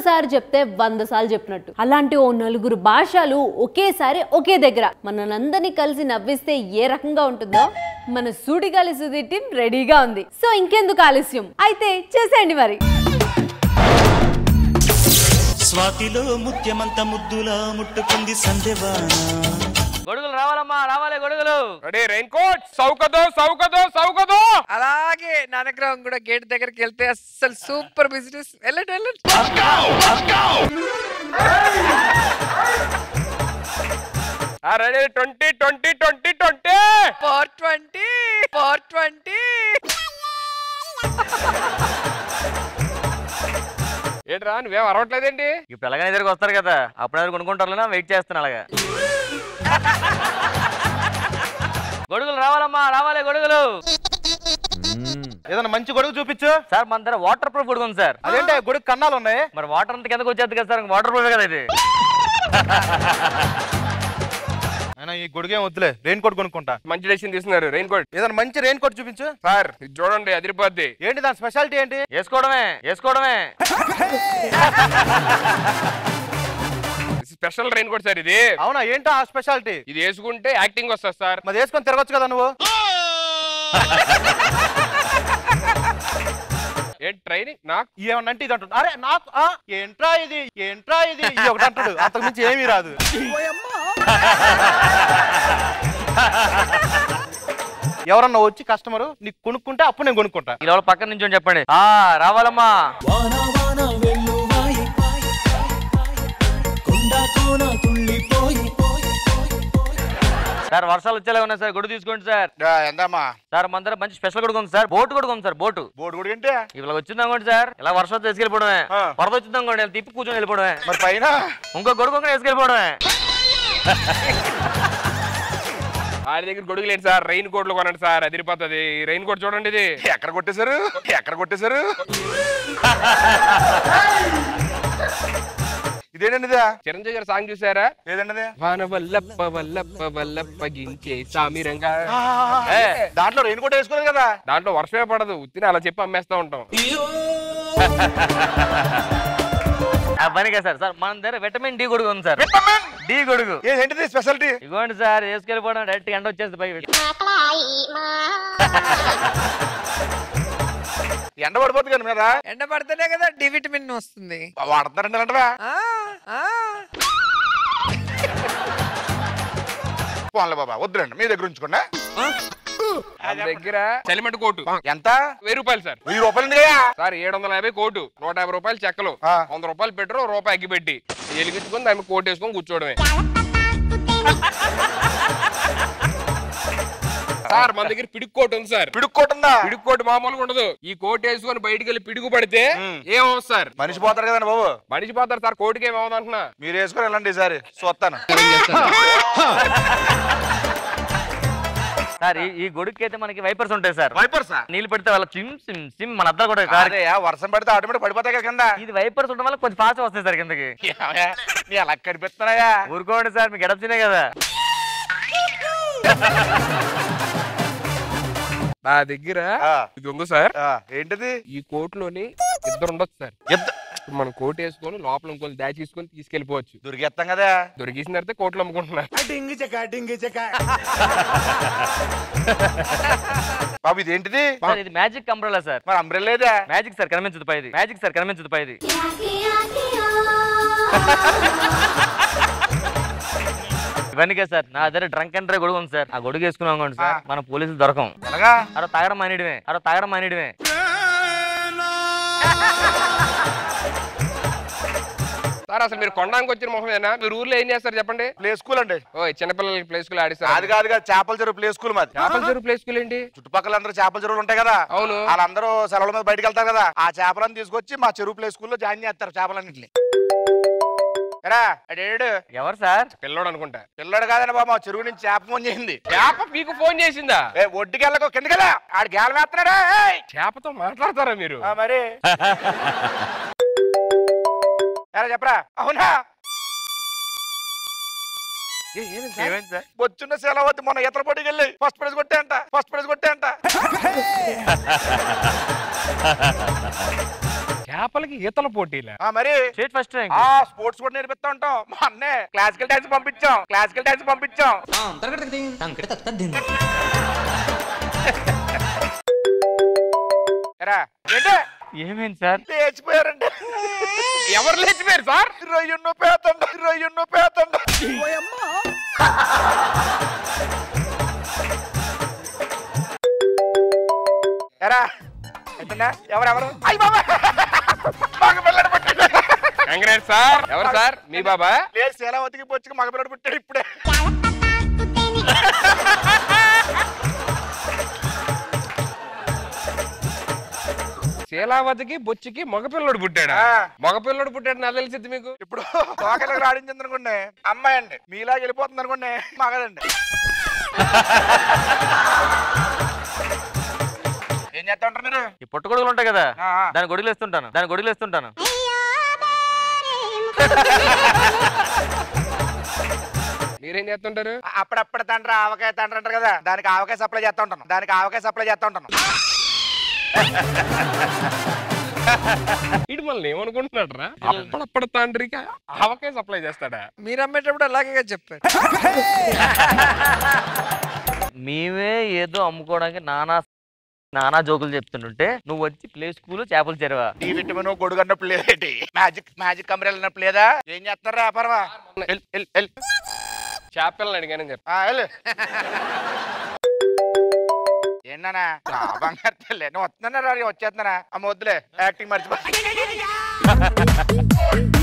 ఒక్కసారి చెప్తే వంద సార్లు చెప్పినట్టు అలాంటి ఓ నలుగురు భాషలు ఒకేసారి ఒకే దగ్గర మనందరినీ కలిసి నవ్విస్తే ఏ రకంగా ఉంటుందో మన సూడిగాలి సుధీ టీం రెడీగా ఉంది సో ఇంకెందుకు ఆలస్యం అయితే చేసేయండి మరి స్వాతిలో ముత్యమంత ముద్దులా ముట్టుకుంది సంధ్యవాన గొడుగులు రావాలమ్మా రావాలి గొడుగులు రెడీ రెయిన్ కోట్ సౌకదో సౌకదో సౌకదో అలాగే నానగ్రహం కూడా గేట్ దగ్గరికి వెళ్తే అస్సలు సూపర్ బిజినెస్ వెళ్ళండి వెళ్ళండి ready twenty twenty twenty twenty four twenty four twenty ఏంట్రా నువ్వేం అరవట్లేదేంటి ఇప్పుడు ఎలాగైనా దగ్గరకు వస్తారు కదా అప్పుడు ఎవరు కొనుక్కుంటారు వెయిట్ చేస్తాను అలాగా గొడుగులు రావాలమ్మా రావాలి గొడుగులు ఏదైనా మంచి గొడుగు చూపించు సార్ మన దగ్గర వాటర్ ప్రూఫ్ గొడుగు ఉంది సార్ అదేంటే గొడుగు కన్నాలు ఉన్నాయి మరి వాటర్ అంతా కిందకు వచ్చేది కదా సార్ వాటర్ ప్రూఫ్ కదా ఇది అయినా ఈ గొడుగేం వద్దులే రెయిన్ కోట్ కొనుక్కుంటా మంచి డెసిషన్ తీసుకున్నారు రెయిన్ కోట్ ఏదైనా మంచి రెయిన్ కోట్ చూపించు సార్ ఇది చూడండి అదిరిపోద్ది ఏంటి దాని స్పెషాలిటీ ఏంటి వేసుకోవడమే వేసుకోవడమే స్పెషల్ రెయిన్ కోట్ సార్ ఇది అవునా ఏంటో ఆ స్పెషాలిటీ ఇది వేసుకుంటే యాక్టింగ్ వస్తుంది సార్ మరి వేసుకొని తిరగచ్చు కదా నువ్వు ఏంటి ట్రైనింగ్ నాకు ఏమన్నా అంటే ఇది అంటుంది అరే నాకు ఆ, ఏంట్రా ఇది ఏంట్రా ఇది ఇది ఒకటి అంటాడు అంతకు మించి ఏమీ రాదు ఎవరన్నా వచ్చి కస్టమర్ నీకు కొనుక్కుంటే అప్పుడు నేను కొనుక్కుంటా ఈ లోపల పక్కన నుంచి చెప్పండి ఆ రావాలమ్మా వాన వాన వెల్లువాయి కొండ కోన తుళ్ళిపోయి సార్ వర్షాలు వచ్చేలా ఉన్నాయి సార్ గొడుగు తీసుకోండి సార్ ఎంతమ్మా సార్ మన దగ్గర మంచి స్పెషల్ గొడుగు ఉంది సార్ బోటు గొడుగు ఉంది సార్ బోటు బోర్డు కూడా ఏంటి ఇలా వచ్చింది అనుకోండి సార్ ఇలా వర్షం వచ్చి వేసుకెళ్ళిపోవడమే ఆ. వరద వచ్చింది అనుకోండి ఇలా తిప్పి కూర్చొని వెళ్ళిపోవడమే మరి పైన ఇంకో గొడుగు కూడా వేసుకెళ్ళిపోవడమే ఆయన దగ్గర గొడుగు లేదు సార్ రెయిన్ కోట్లు కొనండి సార్ అదిరిపోతుంది ఈ రెయిన్ కోట్ చూడండి ఇది ఎక్కడ కొట్టేశారు ఎక్కడ కొట్టేశారు ఇదేనండి ఇదా చిరంజీవి గారు సాంగ్ చూసారా ఏదండి వాన వల్లప్ప వల్లప్ప వల్లప్ప గించే సామిరంగా ఏ, దాంట్లో రెయిన్ కోట్ వేసుకోలేదు కదా దాంట్లో వర్షమే పడదు ఉత్తిని అలా చెప్పి అమ్మేస్తా ఉంటాం ఆ పని కదా సార్ సార్ మన దగ్గర విటమిన్ డి గొడుగు ఉంది సార్ డి గొడుగు ఏంటిది స్పెషాలిటీ ఇగోండి సార్ వేసుకెళ్ళిపోవడం డైరెక్ట్ ఎండ వచ్చేది పై ఎండ పడిపోతుంది కదా మీద ఎండ పడితేనే కదా డి విటమిన్ వస్తుంది వాడుతున్నారండి అంటవా ఆ, ఆ. పోన్లే బాబా వద్దులండి మీ దగ్గర ఉంచుకోండి మన దగ్గర చలిమటి కోటు ఎంత వెయ్యి రూపాయలు సార్ వెయ్యి రూపాయలు ఉంది కదా సార్ ఏడు వందల యాభై కోటు నూట యాభై రూపాయలు చెక్కలు ఆ. వంద రూపాయలు పెట్రోల్ రూపాయి అగ్గిపెట్టి ఎలిగించుకొని దాన్ని కోట్ వేసుకొని కూర్చోవడమే సార్ మన దగ్గర పిడుగు కోట్ ఉంది సార్ పిడుక్కోటుందా పిడుగు కోట్ మామూలుగా ఉండదు ఈ కోట్ వేసుకొని బయటికి వెళ్ళి పిడుగు పడితే ఏమవుతుంది సార్ మనిషి పోతారు కదండి బాబు మనిషి పోతారు సార్ కోటికి ఏమవుతుంది అంటున్నా మీరు వేసుకొని వెళ్ళండి ఈసారి చూస్తాను సార్ ఈ- ఈ గొడుగుకి అయితే మనకి వైపర్స్ ఉంటాయి సార్ వైపర్సా నీళ్ళు పెడితే వాళ్ళ సిమ్ సిమ్ సిమ్ మన అద్దరు కూడా కారు అదే వర్షం పడితే ఆటోమేటిక్ పడిపోతాయి కదా కింద ఇది వైపర్స్ ఉండడం వల్ల కొంచెం ఫాస్ట్ వస్తాయి సార్ కిందకి ఏమయ్య, నీ అలా కనిపిస్తున్నాయా ఊరుకోండి సార్ మీకు ఎడప్చినే కదా నా దగ్గర ఆ. ఇది ఉంది సార్ ఆ, ఏంటిది ఈ కోట్లోని ఇద్దరు ఉండొచ్చు సార్ ఇద్ద- మనం కోట్ వేసుకొని లోపల ఇంకోళ్ళు దాచేసుకొని తీసుకెళ్లిపోవచ్చు దొరికేస్తాం కదా దొరికేసిన తర్వాత కోట్లు అమ్ముకుంటున్నారు బాబు ఇది ఏంటిది సార్ ఇది మ్యాజిక్ అంబ్రెలా సార్ మరి అంబ్రెల్లేదా మ్యాజిక్ సార్ కనిపించదు పైది మ్యాజిక్ సార్ కనిపించదు పైది ఇవన్నీ కదా సార్ నా దగ్గర డ్రంక్ అండ్ డ్రైవ్ గొడుగు ఉంది సార్ ఆ గొడుగు వేసుకున్నాం అనుకోండి సార్ మన పోలీసులు దొరకం అలాగా అరో తాగడం మానేయడమే అరో తాగడం మానేయడమే సార్ అసలు మీరు కొండానికి వచ్చిన మొహమేనా మీరు ఊర్లో ఏం చేస్తారు చెప్పండి ప్లే స్కూల్ అండి ఓ చిన్నపిల్లలకి ప్లే స్కూల్ అది ఆడిస్తారు కాదు కాదు చేపల చెరువు ప్లే స్కూల్ మాది చేపల చెరువు ప్లే స్కూల్ ఏంటి చుట్టుపక్కల అందరూ చేపల చెరువులు ఉంటాయి కదా అవును వాళ్ళందరూ సెలవుల మీద బయటకు వెళ్తారు కదా ఆ చేపలను తీసుకొచ్చి మా చెరువు ప్లే స్కూల్లో జాయిన్ చేస్తారు చేపలన్నింటిని ఎరా అడేడు ఎవరు సార్ పిల్లోడు అనుకుంటా పిల్లడు కాదని బాబు మా చెరువు నుంచి చేప ఫోన్ చేసింది చేప మీకు ఫోన్ చేసిందా ఏ ఒడ్డుకి వెళ్ళకో కిందకి వెళ్ళా ఆడు గేలం వేస్తున్నాడా ఏయ్! చేపతో మాట్లాడతారా మీరు ఆ, మరి ఎరా చెప్పరా అవునా ఏ, ఏమైంది సార్? ఏమైంది సార్ వచ్చున్న సెలవు మొన్న ఇతర పోటీకి వెళ్ళి ఫస్ట్ ప్రైజ్ కొట్టే అంట ఫస్ట్ ప్రైజ్ కొట్టే అంట చేపలకి ఈతల పోటీలా ఆ, మరి స్టేట్ ఫస్ట్ ర్యాంక్ ఆ స్పోర్ట్స్ కూడా నేర్పిస్తా ఉంటాం మా అన్నే క్లాసికల్ డాన్స్ పంపించాం క్లాసికల్ డాన్స్ పంపించాం ఎరా ఏంటి ఏమైంది సార్ లేచిపోయారండి ఎవరు లేచిపోయారు సార్ రొయ్యున్ను పేతండి రొయ్యున్ను పేతండి ఎరా అయిపోయిందా ఎవరెవరు అయ్యి బాబా మగ పిల్లడు పుట్టాడు కంగ్రాట్ సార్ ఎవరు సార్ మీ బాబా లేదు శీలావతికి పొచ్చుకు మగ పిల్లడు పుట్టాడు ఇప్పుడే శీలావతికి బొచ్చికి మగపిల్లడు పుట్టాడా ఆ. మగపిల్లడు పుట్టాడు నాకు తెలిసింది మీకు ఇప్పుడు తోకలకు రాడించింది అనుకోండి అమ్మాయి అండి మీలాగా వెళ్ళిపోతుంది అనుకోండి మగదండి ఏం చేస్తా ఉంటారు మీరు ఈ పుట్ట గొడుగులు ఉంటాయి కదా ఆ, ఆ. దాని గొడుగులు వేస్తుంటాను దాని గొడుగులు వేస్తుంటాను మీరేం చేస్తుంటారు అప్పుడప్పుడు తండ్రి ఆవకాయ తండ్రి అంటారు కదా దానికి ఆవకాయ సప్లై చేస్తా ఉంటాను దానికి ఆవకాయ సప్లై చేస్తా ఉంటాను ఇటు మళ్ళీ ఏమనుకుంటున్నాడు రా అప్పుడప్పుడు తండ్రికి ఆవకాయ సప్లై చేస్తాడా మీరు అమ్మేటప్పుడు అలాగే చెప్పారు మేమే ఏదో అమ్ముకోవడానికి నానా నానా జోకులు చెప్తుంటుంటే నువ్వు వచ్చి ప్లే స్కూల్ చేపలు చెరవా డి విటమిన్ గొడుగు అన్నప్పుడు లేదేంటి మ్యాజిక్ మ్యాజిక్ కంపెనీ అన్నప్పుడు లేదా ఏం చేస్తారా వ్యాపారమా ఎల్ ఎల్ ఎల్ చేపలను అడిగానని చెప్పి ఆ, వెళ్ళు ఏంటన్నా బంగారు తల్లి నువ్వు వస్తున్నారా వచ్చేస్తున్నానా అమ్మ వద్దులే యాక్టింగ్ మర్చిపో